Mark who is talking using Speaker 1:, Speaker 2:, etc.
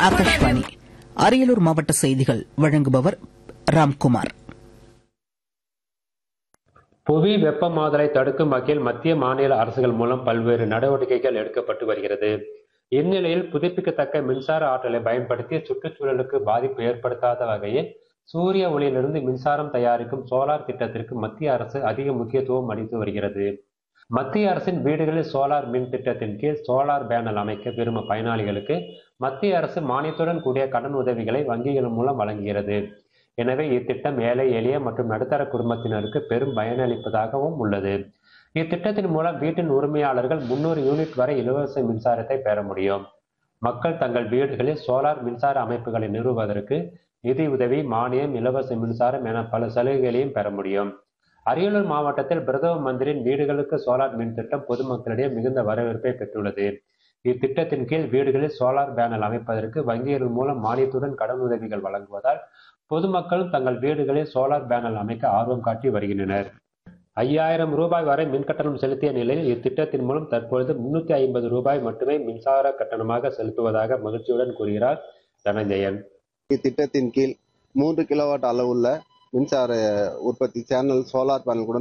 Speaker 1: ஆகாஷ்வாணி அரியலூர் மாவட்ட செய்திகள் வழங்குபவர் ராம்குமார்
Speaker 2: புவி வெப்பமாதலை தடுக்கும் வகையில் மத்திய மாநில அரசுகள் மூலம் பல்வேறு நடவடிக்கைகள் எடுக்கப்பட்டு வருகிறது இந்நிலையில் புதுப்பிக்கத்தக்க மின்சார ஆற்றலை பயன்படுத்தி சுற்றுச்சூழலுக்கு பாதிப்பு ஏற்படுத்தாத வகையில் சூரிய ஒளியிலிருந்து மின்சாரம் தயாரிக்கும் சோலார் திட்டத்திற்கு மத்திய அரசு அதிக முக்கியத்துவம் அளித்து வருகிறது மத்திய அரசின் வீடுகளில் சோலார் மின் திட்டத்தின் கீழ் சோலார் பேனல் அமைக்க விரும்பும் பயனாளிகளுக்கு மத்திய அரசு மானியத்துடன் கூடிய கடன் உதவிகளை வங்கிகள் மூலம் வழங்குகிறது எனவே இத்திட்டம் ஏழை எளிய மற்றும் நடுத்தர குடும்பத்தினருக்கு பெரும் பயனளிப்பதாகவும் உள்ளது இத்திட்டத்தின் மூலம் வீட்டின் உரிமையாளர்கள் முன்னூறு யூனிட் வரை இலவச மின்சாரத்தை பெற முடியும் மக்கள் தங்கள் வீடுகளில் சோலார் மின்சார அமைப்புகளை நிறுவுவதற்கு நிதி உதவி மானியம் இலவச மின்சாரம் என பல சலுகைகளையும் பெற முடியும் அரியலூர் மாவட்டத்தில் பிரதம மந்திரியின் வீடுகளுக்கு சோலார் மின் திட்டம் பொதுமக்களிடையே மிகுந்த வரவேற்பை பெற்றுள்ளது இத்திட்டத்தின் கீழ் வீடுகளில் சோலார் பேனல் அமைப்பதற்கு வங்கிகள் மூலம் மானியத்துடன் கடன் உதவிகள் வழங்குவதால் பொதுமக்களும் தங்கள் வீடுகளில் சோலார் பேனல் அமைக்க ஆர்வம் காட்டி வருகின்றனர் ஐயாயிரம் ரூபாய் வரை மின் கட்டணம் செலுத்திய நிலையில் இத்திட்டத்தின் மூலம் தற்பொழுது முன்னூத்தி ஐம்பது ரூபாய் மட்டுமே மின்சார கட்டணமாக செலுத்துவதாக மகிழ்ச்சியுடன் கூறுகிறார் தனஞ்சயன்
Speaker 3: இத்திட்டத்தின் கீழ் மூன்று கிலோவாட் அளவுள்ள மின்சார உற்பத்தி சேனல் சோலார் பேனல் கூட